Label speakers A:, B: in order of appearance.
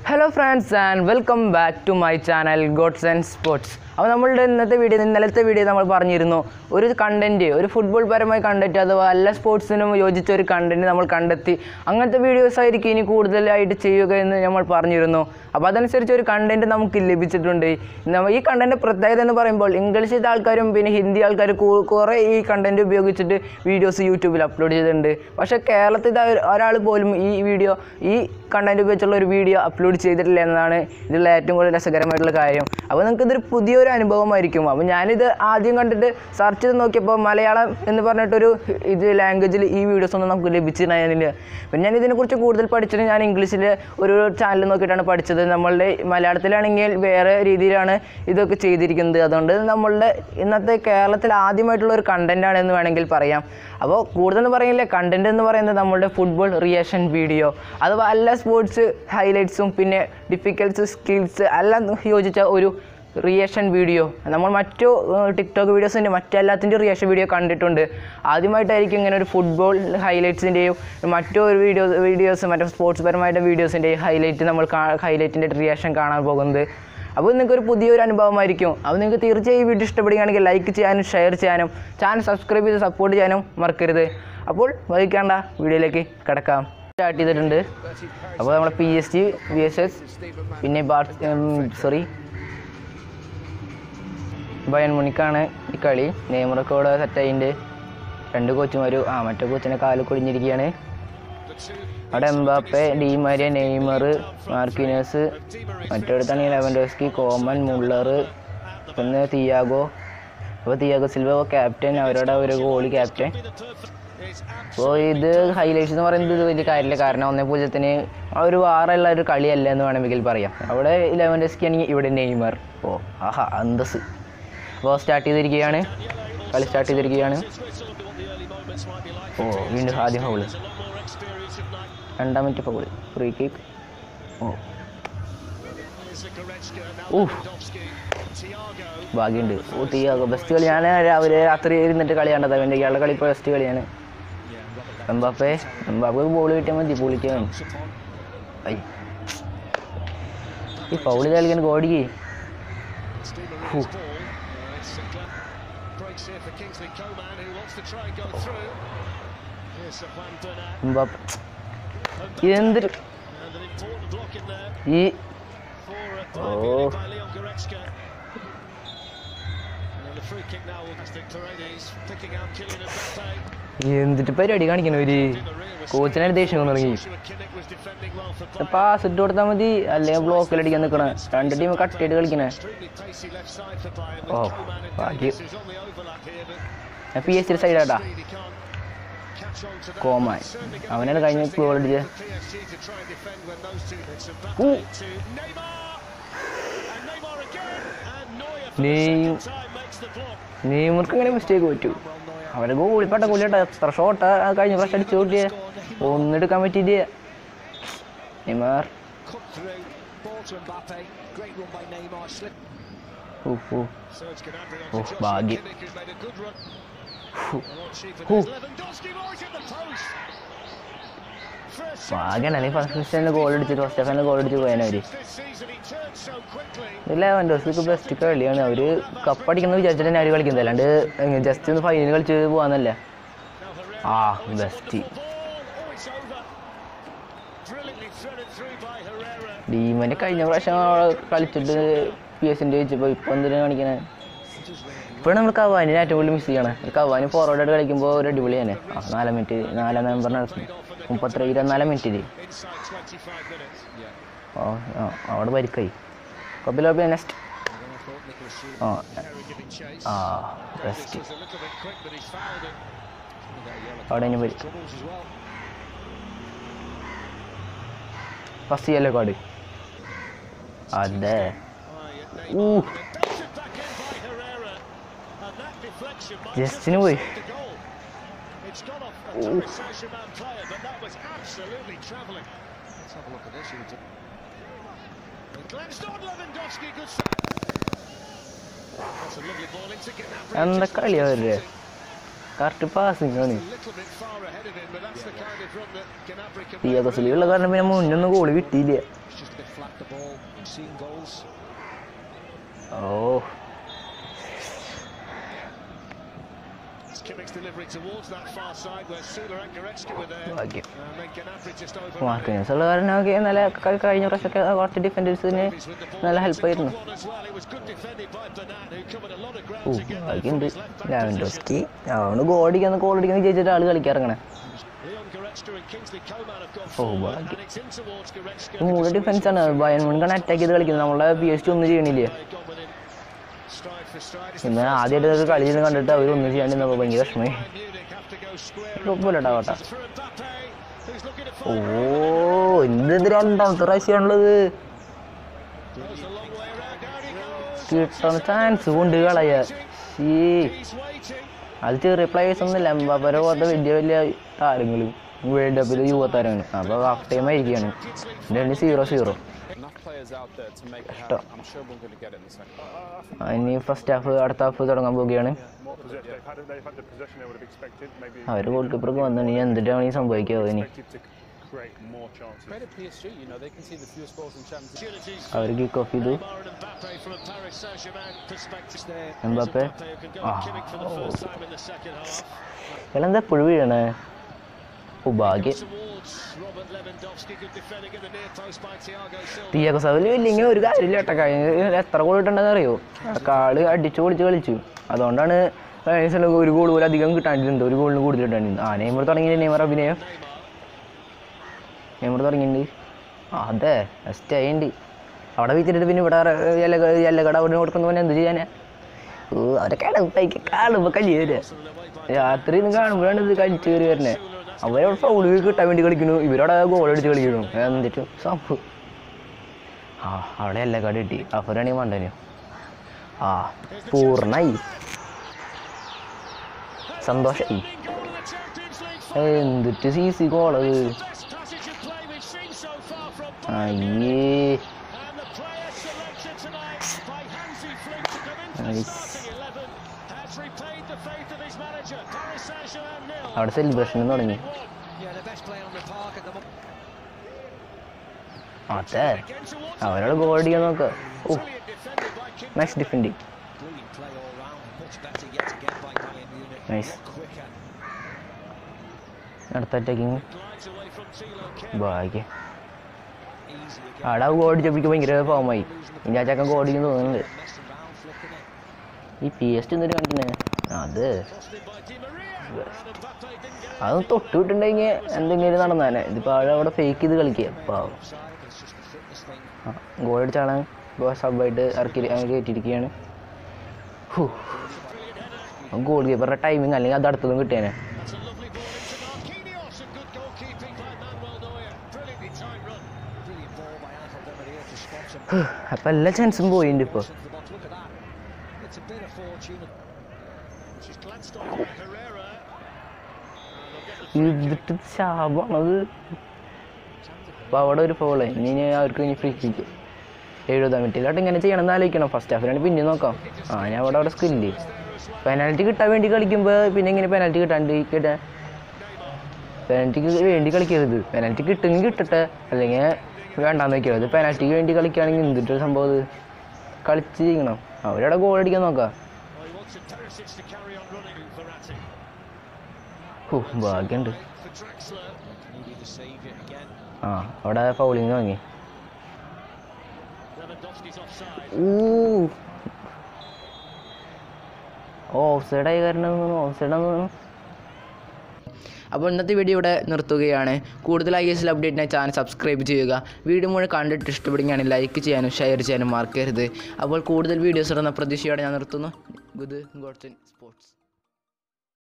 A: Hello friends and welcome back to my channel gods and sports അപ്പോൾ നമ്മളുടെ ഇന്നത്തെ video ഇന്നലത്തെ വീഡിയോ നമ്മൾ പറഞ്ഞിരുന്നു ഒരു കണ്ടൻറ്റ് ഒരു ഫുട്ബോൾ പരമായ കണ്ടൻറ്റ് അഥവാ എല്ലാ സ്പോർട്സിനും യോജിച്ച ഒരു കണ്ടൻറ്റ് നമ്മൾ കണ്ടെത്തി അങ്ങനത്തെ വീഡിയോസ് ആയിരിക്കും ഇനി കൂടുതലായിട്ട് ചെയ്യുക എന്ന് നമ്മൾ പറഞ്ഞിരുന്നു അപ്പോൾ അതനുസരിച്ച് ഒരു കണ്ടൻറ്റ് നമുക്ക് ലഭിച്ചിട്ടുണ്ട് നമ്മ- ഈ കണ്ടൻറ്റ് പ്രത്യേകത എന്ന് പറയുമ്പോൾ ഇംഗ്ലീഷിലെ ആൾക്കാരും പിന്നെ ഹിന്ദി ആൾക്കാർ കുറേ ഈ കണ്ടൻറ്റ് ഉപയോഗിച്ചിട്ട് വീഡിയോസ് യൂട്യൂബിൽ അപ്ലോഡ് ചെയ്തിട്ടുണ്ട് പക്ഷേ കേരളത്തിൽ ഒരാൾ പോലും ഈ വീഡിയോ ഈ കണ്ടൻറ്റ് ഉപയോഗിച്ചുള്ള ഒരു വീഡിയോ അപ്ലോഡ് ചെയ്തിട്ടില്ല എന്നതാണ് ഇതിലുള്ള ഏറ്റവും കൂടുതൽ രസകരമായിട്ടുള്ള കാര്യം അപ്പോൾ നിങ്ങൾക്ക് ഇതൊരു പുതിയൊരു അനുഭവമായിരിക്കും അപ്പോൾ ഞാനിത് ആദ്യം കണ്ടിട്ട് സെർച്ച് ചെയ്ത് നോക്കിയപ്പോൾ മലയാളം എന്ന് പറഞ്ഞിട്ടൊരു ഇത് ലാംഗ്വേജിൽ ഈ വീഡിയോസ് ഒന്നും നമുക്ക് ലഭിച്ചിട്ടുണ്ടായിരുന്നില്ല പിന്നെ ഞാൻ ഇതിനെക്കുറിച്ച് കൂടുതൽ പഠിച്ചത് ഞാൻ ഇംഗ്ലീഷിൽ ഒരു ചാനൽ നോക്കിയിട്ടാണ് പഠിച്ചത് നമ്മളുടെ മലയാളത്തിലാണെങ്കിൽ വേറെ രീതിയിലാണ് ഇതൊക്കെ ചെയ്തിരിക്കുന്നത് അതുകൊണ്ട് നമ്മളുടെ ഇന്നത്തെ കേരളത്തിൽ ആദ്യമായിട്ടുള്ള ഒരു കണ്ടൻറ്റാണ് എന്ന് വേണമെങ്കിൽ പറയാം അപ്പോൾ കൂടുതൽ പറയില്ല കണ്ടൻറ് എന്ന് പറയുന്നത് നമ്മളുടെ ഫുട്ബോൾ റിയാക്ഷൻ വീഡിയോ അഥവാ എല്ലാ സ്പോർട്സ് ഹൈലൈറ്റ്സും പിന്നെ ഡിഫിക്കൽസ് സ്കിൽസ് എല്ലാം യോജിച്ച ഒരു റിയാക്ഷൻ വീഡിയോ നമ്മൾ മറ്റു ടിക്ടോക്ക് വീഡിയോസിൻ്റെ മറ്റെല്ലാത്തിൻ്റെ റിയാക്ഷൻ വീഡിയോ കണ്ടിട്ടുണ്ട് ആദ്യമായിട്ടായിരിക്കും ഇങ്ങനെ ഒരു ഫുട്ബോൾ ഹൈലൈറ്റ്സിൻ്റെയും മറ്റൊരു വീഡിയോ വീഡിയോസ് മറ്റു സ്പോർട്സ് പരമായിട്ട് വീഡിയോസിൻ്റെയും ഹൈലൈറ്റ് നമ്മൾ ഹൈലൈറ്റിൻ്റെ റിയാക്ഷൻ കാണാൻ പോകുന്നത് അപ്പോൾ നിങ്ങൾക്ക് ഒരു പുതിയൊരു അനുഭവമായിരിക്കും അപ്പോൾ നിങ്ങൾക്ക് തീർച്ചയായും ഈ വീഡിയോ ഇഷ്ടപ്പെടുകയാണെങ്കിൽ ലൈക്ക് ചെയ്യാനും ഷെയർ ചെയ്യാനും ചാനൽ സബ്സ്ക്രൈബ് ചെയ്ത് സപ്പോർട്ട് ചെയ്യാനും മറക്കരുത് അപ്പോൾ വഹിക്കേണ്ട വീഡിയോയിലേക്ക് കിടക്കാം സ്റ്റാർട്ട് ചെയ്തിട്ടുണ്ട് അപ്പോൾ നമ്മളെ P S T V S S പിന്നെ ബാർ സോറി ബയൻ മുണിക്കാണ് ഈ കളി നെയ്മറൊക്കെ ഇവിടെ സെറ്റായിട്ടുണ്ട് രണ്ട് കോച്ചുമാരും ആ മറ്റേ കോച്ചിനെ കാല് കുടിഞ്ഞിരിക്കുകയാണ് അവിടെ എംബാപ്പെ ഡിമാരിയ നെയ്മർ മാർക്കിനേഴ്സ് മറ്റടുത്താണ് ലെവൻഡോസ്കി കോമൻ മുള്ളർ പിന്നെ തിയാഗോ അപ്പോൾ തിയാഗോ സിൽവ ക്യാപ്റ്റൻ അവരുടെ ഒരു ഗോളി ക്യാപ്റ്റൻ അപ്പോൾ ഇത് ഹൈലൈറ്റ്സ് എന്ന് പറയുന്നത് ഇത് വലിയ കാര്യമില്ല കാരണം ഒന്നേ പൂജ്യത്തിന് ആ ഒരു വാറുള്ള ഒരു കളിയല്ല എന്ന് വേണമെങ്കിൽ പറയാം അവിടെ ലെവൻഡോസ്കി ആണെങ്കിൽ ഇവിടെ നെയ്മർ ഓ ആഹാ അന്തസ് അപ്പോൾ സ്റ്റാർട്ട് ചെയ്തിരിക്കുകയാണ് കളി സ്റ്റാർട്ട് ചെയ്തിരിക്കുകയാണ് ഓ വീണ്ടും ആദ്യം ഫൗള് രണ്ടാം മിനിറ്റ് ഫൗള് ഫ്രീ കിക്ക് ഓ ഓ ഭാഗ്യമുണ്ട് ഓ തീയാകോ ബെസ്റ്റ് കളി ഞാൻ രാവിലെ രാത്രി ഇരുന്നിട്ട് കളി കണ്ടത് അവൻ്റെ ഇയാളുടെ കളി ഇപ്പോൾ ബെസ്റ്റ് കളിയാണ് എംബാപ്പെ എംബാപ്പെ ബോൾ കിട്ടിയാൽ മതി പൊളിക്കാൻ ഐ ഈ ഫൗള് കളിക്കാൻ ഗോഡിക്ക് ഹൂ
B: Breaks here for Kingsley Coman, who wants to try and go through. Here's Safwan Bernat,
A: Mbappe ഇതെന്തൊരു
B: and an important block in there
A: ഈ
B: for uh,
A: Oh.
B: Bayern by Leon Goretzka. And the free kick now will Fantastic Paredes picking out Kylian Mbappe.
A: എന്തിട്ട് പരിപാടി കാണിക്കണം ഒരു
B: In the rear was
A: കോച്ചിനെ ദേഷ്യം തുടങ്ങി
B: Joshua Kimmich was defending well for Bayern.
A: Pass ഇട്ട് കൊടുത്താൽ മതി അല്ലെങ്കിൽ ബ്ലോക്കിലടിക്കാൻ നിൽക്കണേ രണ്ട് ടീം കട്ട് ചെയ്ത് കളിക്കണേ
B: Extremely pacey left side for Bayern with
A: Oh,
B: Coman and
A: ഭാഗ്യം.
B: Davies who's on the overlap here, but
A: ഞാൻ പി എസ് സി സൈഡാട്ടാ
B: speed he can't catch on to that.
A: Coman
B: Certainly gonna
A: അവനാണ്
B: be
A: കഴിഞ്ഞ
B: interesting
A: goal അടിച്ചത്
B: for PSG to try and defend when those two it's
A: Ooh.
B: Mbappe to Neymar and Neymar again and Neuer for the
A: Ney-
B: second time makes the block.
A: നെയ്മർക്ക് ഇങ്ങനെ mistake പറ്റൂ അവരെ ഗോളിപ്പെട്ട ഗോളിയട്ട എത്ര ഷോട്ടാ കഴിഞ്ഞ പ്രാവശ്യം അടിച്ചു കൂട്ടിയ ഒന്നെടുക്കാൻ പറ്റിയില്ല Neymar
B: Cut through ball to Mbappe great run by Neymar slip
A: oh oh
B: Serge Gnabry
A: Oh,
B: onto Joshua
A: ഭാഗ്യം.
B: Kimmich who's made a good run
A: Phew.
B: And what she
A: Ooh.
B: finesse. Lewandowski right at the post First chance
A: ഭാഗ്യം അല്ലെങ്കിൽ first ക്രിസ്ത്യനിൽ goal അടിച്ചിട്ട് first ഹാഫിൽ goal അടിച്ച് പോയാനവര്
B: this season he turned so quickly
A: ലെവൻഡോസ്ക്ക് best കളിയാണ് അവര് കപ്പടിക്കുന്ന വിചാരിച്ചിട്ട് തന്നെ അവര് കളിക്കുന്നത് അല്ലാണ്ട് ജസ്റ്റ് ഒന്ന് ഫൈനൽ കളിച്ച് പോകാന്നല്ല
B: Now Herrera.
A: ആ
B: Oh, it's a
A: best
B: wonderful ball. Oh, it's over. Brilliantly threaded through by Herrera.
A: ഡീമന്റെ കഴിഞ്ഞ പ്രാവശ്യം അവിടെ കളിച്ചിട്ട് പി എസിന്റെ ജയിച്ചപ്പോൾ ഇപ്പൊ എന്തിനാ കാണിക്കണേ ഇപ്പോഴും നമ്മൾ കവാനിനെ ഏറ്റവും കൂടുതൽ മിസ് ചെയ്യണം കവാനി ഫോർവേഡ് ആയിട്ട് കളിക്കുമ്പോൾ ഒരു അടിപൊളിയാണ് ആ നാലാം മിനിറ്റ് നാലാം നമ്പർ മുപ്പത്തി ഇരുപത്തിനാലാം മിനിറ്റിൽ
B: Inside 25 minutes. Yeah.
A: ഓ ആ അവിടെ പരിക്കായി കൊപ്പിലോപ്പി നെക്സ്റ്റ് ആ
B: Herrera giving chase.
A: ആ best
B: Was a little bit quick, but he's fouled it.
A: അവിടെ ഇനി പരി
B: Troubles as well.
A: First yellow card അതെ
B: By
A: ഊ
B: Belted back in by Herrera. And that deflection might
A: ജസ്റ്റിന്
B: have
A: പോയി
B: saved the goal. It's gone off a Paris Saint-Germain player, but that was absolutely travelling. Let's have a look at this. He was- Glanced on Lewandowski, good save. That's a lovely ball into Gnabry.
A: എന്താ
B: Just
A: കളിയാ
B: lost his
A: അവരുടെ
B: footing.
A: Correct passing ആണ്
B: A little bit far ahead of him, but that's the kind of run that Gnabry can
A: തീയൊക്കെ സുലിയുള്ള കാരണം പിന്നെ മുന്നൊന്നും goal കിട്ടിയില്ല
B: It's just a bit flat the ball, seeing goals.
A: Oh
B: It's Kimmich's delivery towards that far side where Sula and Goretzka were there.
A: ഭാഗ്യം
B: And then Gnabry just over.
A: മാർക്കിൻസ് ഉള്ള കാരണമൊക്കെ നല്ല ക- കഴിഞ്ഞ പ്രാവശ്യമൊക്കെ കുറച്ച് ഡിഫൻഡേഴ്സിന് നല്ല ഹെൽപ്പായിരുന്നു
B: One as well. It was good defended by Bernat, who covered a lot of ground
A: ഓ
B: to get there
A: ഭാഗ്യമുണ്ട്
B: from his left back.
A: Lewandowski അവന് ഗോൾ അടിക്കുന്ന ഗോൾ അടിക്കുന്ന വിജയിച്ചിട്ട് ആള് കളിക്കാറങ്ങണേ
B: Leon Goretzka and Kingsley Coman have gone
A: Oh,
B: forward,
A: ഭാഗ്യം.
B: and it's in towards Goretzka.
A: മൂന്ന് ഡിഫൻസ് ആണ് ബയൺ മുൻകാണ് അറ്റാക്ക് ചെയ്ത് കളിക്കുന്നത് നമ്മളെ പി എസ് ടി ഒന്നും ചെയ്യണില്ലേ
B: They've gone within stride for stride. It's the
A: ഇന്ന്
B: first
A: ആദ്യമായിട്ട് കളി ചെയ്ത് കണ്ടിട്ട് അവരൊന്നും ചെയ്യാണ്ടിരുന്നപ്പോൾ ഭയങ്കര വിഷമമായി
B: Bayern Munich have to go square
A: കുഴപ്പമില്ലട്ടാ കേട്ടാ
B: for Mbappe, who's looking to
A: oh
B: find
A: എന്ത് രണ്ടാമത്തെ പ്രാവശ്യമാണുള്ളത്
B: goes a long way around. Down he goes.
A: കിട്ടുന്ന ചാൻസ് കൊണ്ട് കളയ ഈ
B: He's waiting.
A: അത് ചെറിയ പ്ലേയേഴ്സ് ഒന്നുമില്ല എംബാപ്പരെ പോലത്തെ വലിയ വലിയ താരങ്ങളും വേൾഡ് കപ്പിൽ യുവതാരമാണ് അപ്പോൾ ഹാഫ് ടൈം ആയിരിക്കുകയാണ് രണ്ട് zero zero
C: enough players out there to make it happen. I'm sure we're going to get it in the second half.
A: ഇനി ഫസ്റ്റ് ഹാഫ് അടുത്ത ഹാഫ് തുടങ്ങാൻ പോവുകയാണ്
D: More possession. They've had, they've had the possession they would have expected. Maybe
A: അവർ goal കീപ്പർക്ക് വന്നു ഇനി എന്തിട്ടാണ് ഈ സംഭവിക്കുക ഇനി
D: expected to create more chances.
C: Credit PSG, you know, they can see the fewest goals in Champions League.
B: Opportunities.
A: അവർ kick off ചെയ്തു
B: Neymar and Mbappe from a Paris Saint-Germain perspective there.
A: Mbappe.
B: There's Mbappe who can go
A: Ah.
B: Kimmich for the first time in the second half.
A: ഇയാളെന്താ എപ്പോഴും വീഴണേ ഓ ഭാഗ്യം
B: Towards Robert Lewandowski, good defending in the near post by Thiago Silva.
A: Thiago സവല് ഇല്ലെങ്കിൽ ഒരു കാര്യമില്ല കേട്ടോ കഴിഞ്ഞ എത്ര ഗോൾ ഇട്ടുണ്ടെന്ന് അറിയോ കാള് അടിച്ചു പൊളിച്ച് കളിച്ചു അതുകൊണ്ടാണ് കഴിഞ്ഞ ദിവസം ഒരു ഗോൾ പോലും അധികം കിട്ടാണ്ടിരുന്നത് ഒരു ഗോളിന് കൂടുതൽ ഇട്ടാണ്ടിരുന്നത് ആ നെയ്മർ തുടങ്ങിയ നെയ്മർ അഭിനയം നെയ്മർ തുടങ്ങിയിട്ടുണ്ട് ആ, അതെ സ്റ്റേ ഉണ്ട് അവിടെ വെച്ചിട്ട് പിന്നെ ഇവിടെ എല്ല എല്ല കട അവിടെ കൊടുക്കുന്ന പോലെ എന്ത് ചെയ്യാനാ ഓ അവരെ കിടപ്പയ്ക്ക് കാണുമ്പോൾ കലി വരിക രാത്രി ഇന്ന് കാണുമ്പോഴാണ് ഇത് കളിച്ച് കയറി വരുന്നത് അവരവിടെ ഫൗള് കിട്ടാൻ വേണ്ടി കളിക്കുന്നു ഇവരവിടെ ഗോൾ അടിച്ച് കളിക്കുന്നു എന്നിട്ട് സംഭവം ആ അവിടെ എല്ലാ കട കിട്ടി അഫറാണെങ്കിൽ മണ്ടനു ആ പൂർണ്ണായി സന്തോഷായി
B: Goal in the Champions League
A: എന്തിട്ട് സി സി ഗോളത്
B: best passage of play we've seen so far from Bayern.
A: അയ്യേ
B: And the player selected tonight by Hansi Flick to come into the
A: Nice.
B: starting 11 has repaid the faith of his manager. Paris Saint-Germain nil.
A: അവിടെ celebration തുടങ്ങി
B: Yeah, the best player on the park at the moment.
A: അതെ
B: Again towards
A: അവരോട് goal അടിക്കാൻ നോക്കുക ഓ
B: brilliant defended by Kim.
A: Nice defending
B: Brilliant play all round. Much better yet again by Bayern Munich.
A: Nice.
B: Quicker.
A: അടുത്ത attacking
B: Glides away from Thilo Kehrer.
A: ഭാഗ്യം
B: Easy again.
A: അവിടെ goal അടിച്ചപ്പോഴേക്കും ഭയങ്കര ഫോമായി ഇനി ആ ചക്കൻ ഗോൾ അടിക്കുന്നു തോന്നുന്നുണ്ട്
B: Messing around, flicking it.
A: ഈ പി എസ് ടി എന്നിട്ട് കാണിക്കുന്നേ അത്
B: Crossed in by Di Maria. And Mbappe didn't get it.
A: അത് തൊട്ട് വിട്ടുണ്ടെങ്കിൽ എന്തെങ്കിലും നടന്നാനെ ഇതിപ്പോൾ ആൾ അവിടെ ഫേക്ക് ചെയ്ത് കളിക്കുക പാവം
B: Offside. It's just a fitness thing.
A: Goal അടിച്ചാണ് ഇപ്പോൾ സബായിട്ട് ഇറക്കി അങ്ങനെ കയറ്റിയിരിക്കുകയാണ് ഗോൾ കീപ്പറുടെ ടൈമിങ് അല്ലെങ്കിൽ അത് അടുത്തതും കിട്ടിയേനെ
B: That's a lovely ball into Marquinhos and good goalkeeping by Manuel Neuer. Brilliantly timed run. Brilliant ball by Angel Di Maria to spot him.
A: അപ്പം എല്ലാ ചാൻസും പോയിട്ടുണ്ട് ഇപ്പോൾ
B: Into the box. Look at that. It's a bit of fortune. She's glanced on by Herrera.
A: ഇതിട്ട് ശാപമാണത് അപ്പോൾ അവിടെ ഒരു fall ഇനി ഇനി അവർക്ക് ഇനി ഫ്രീ കിക്ക് എഴുപതാം മിനിറ്റിലായിട്ട് ഇങ്ങനെ ചെയ്യണം എന്ന് ആലോചിക്കണം ഫസ്റ്റ് ഹാഫിനാണ് പിന്നെ നോക്കാം ആ ഞാൻ അവിടെ അവിടെ സ്കില്ല് പെനാൽറ്റി കിട്ടാൻ വേണ്ടി കളിക്കുമ്പോൾ പിന്നെ ഇങ്ങനെ പെനാൽറ്റി കിട്ടാണ്ട് കിട്ടാൻ പെനാൽറ്റിക്ക് വേണ്ടി കളിക്കരുത് പെനാൽറ്റി കിട്ടുമെങ്കിൽ കിട്ടട്ടെ അല്ലെങ്കിൽ വേണ്ടാന്ന് വെക്കരുത് പെനാൽറ്റിക്ക് വേണ്ടി കളിക്കുകയാണെങ്കിൽ എന്തിട്ടൊരു സംഭവം ഇത് കളിച്ച് ചെയ്യണം അവരവിടെ ഗോൾ അടിക്കാൻ നോക്കാം
B: Well, he wants Perisic to carry on running for Verratti.
A: Oh ഭാഗ്യമുണ്ട്
B: For Draxler. Needed to save it again.
A: ആ അവിടെ ഫൗളിങ് വാങ്ങി
B: Lewandowski's offside.
A: ഊ ഓഫ് സൈഡായി കാരണം ഓഫ് സൈഡാന്ന് തോന്നുന്നു അപ്പോൾ ഇന്നത്തെ വീഡിയോ ഇവിടെ നിർത്തുകയാണ് കൂടുതൽ ഐ എസ് എൽ അപ്ഡേറ്റിനായി ചാനൽ സബ്സ്ക്രൈബ് ചെയ്യുക വീഡിയോ മുഴുവൻ കണ്ടിട്ട് ഇഷ്ടപ്പെടുകയാണെങ്കിൽ ലൈക്ക് ചെയ്യാനും ഷെയർ ചെയ്യാനും മറക്കരുത് അപ്പോൾ കൂടുതൽ വീഡിയോസ് ഇടുന്ന പ്രതീക്ഷയോടെ ഞാൻ നിർത്തുന്നു ഗുഡ് ഗോഡ്സ് ഇൻ സ്പോർട്സ്